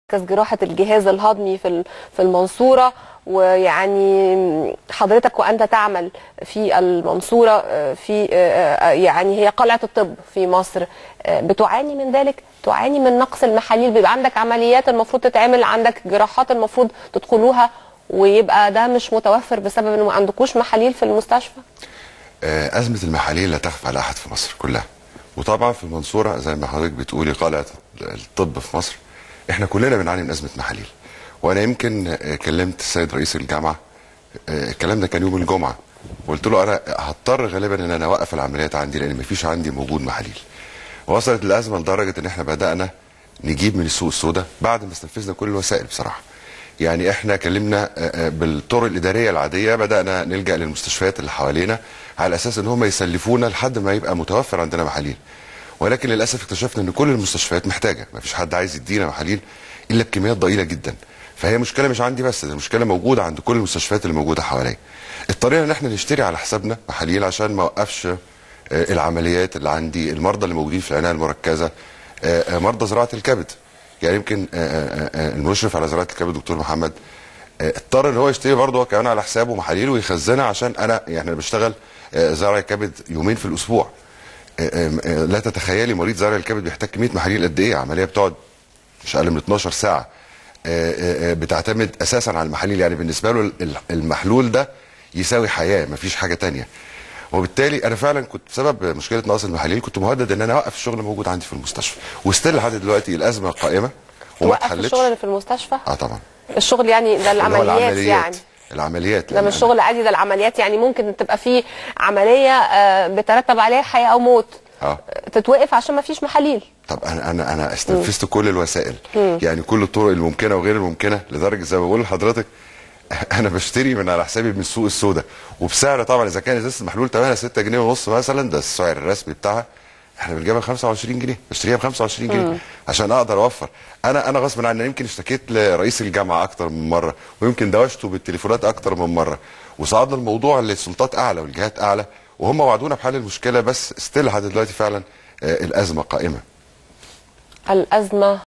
مركز جراحة الجهاز الهضمي في في المنصورة ويعني حضرتك وأنت تعمل في المنصورة في يعني هي قلعة الطب في مصر بتعاني من ذلك تعاني من نقص المحاليل بيبقى عندك عمليات المفروض تتعمل عندك جراحات المفروض تدخلوها ويبقى ده مش متوفر بسبب انه ما عندكوش محاليل في المستشفى أزمة المحاليل لا تخفى على أحد في مصر كلها وطبعا في المنصورة زي ما حضرتك بتقولي قلعة الطب في مصر احنا كلنا بنعاني من أزمة محاليل وأنا يمكن كلمت السيد رئيس الجامعة الكلام ده كان يوم الجمعة وقلت له أنا هضطر غالبا إن أنا أوقف العمليات عندي لأن مفيش عندي موجود محاليل وصلت الأزمة لدرجة إن احنا بدأنا نجيب من السوق السوداء بعد ما استنفذنا كل الوسائل بصراحة يعني احنا كلمنا بالطرق الاداريه العاديه بدانا نلجا للمستشفيات اللي حوالينا على اساس ان هم يسلفونا لحد ما يبقى متوفر عندنا محاليل ولكن للاسف اكتشفنا ان كل المستشفيات محتاجه ما فيش حد عايز يدينا محاليل الا بكميات ضئيله جدا فهي مشكله مش عندي بس دي مشكله موجوده عند كل المستشفيات اللي موجوده حواليا اضطرينا ان احنا نشتري على حسابنا محاليل عشان ما اوقفش العمليات اللي عندي المرضى اللي موجودين في العنايه المركزه مرضى زراعه الكبد يعني يمكن المشرف على زراعه الكبد دكتور محمد اضطر ان هو يشتري برضه كمان على حسابه محاليل ويخزنها عشان انا يعني انا بشتغل زرع الكبد يومين في الاسبوع لا تتخيلي مريض زرع الكبد بيحتاج كميه محاليل قد ايه عمليه بتقعد مش اقل من 12 ساعه بتعتمد اساسا على المحاليل يعني بالنسبه له المحلول ده يساوي حياه مفيش حاجه تانية وبالتالي انا فعلا كنت بسبب مشكله نقص المحاليل كنت مهدد ان انا اوقف الشغل موجود عندي في المستشفى وستيل لحد دلوقتي الازمه قائمه وما اتحلتش الشغل اللي في المستشفى اه طبعا الشغل يعني ده العمليات, العمليات يعني العمليات ده مش شغل عادي ده العمليات يعني ممكن تبقى في عمليه آه بترتب عليها حياه او موت اه تتوقف عشان ما فيش محاليل طب انا انا انا استنفذت كل الوسائل مم. يعني كل الطرق الممكنه وغير الممكنه لدرجه زي ما بقول لحضرتك انا بشتري من على حسابي من السوق السوداء وبسعر طبعا اذا كان ازازه المحلول ثمنها 6 جنيه ونص مثلا ده السعر الرسمي بتاعها احنا بنجيبها ب 25 جنيه بشتريها ب 25 جنيه مم. عشان اقدر اوفر انا انا غصب عني يمكن اشتكيت لرئيس الجامعه اكتر من مره ويمكن دوشته بالتليفونات اكتر من مره وصعدنا الموضوع للسلطات اعلى والجهات اعلى وهم وعدونا بحل المشكله بس ستيل لحد دلوقتي فعلا الازمه قائمه الازمه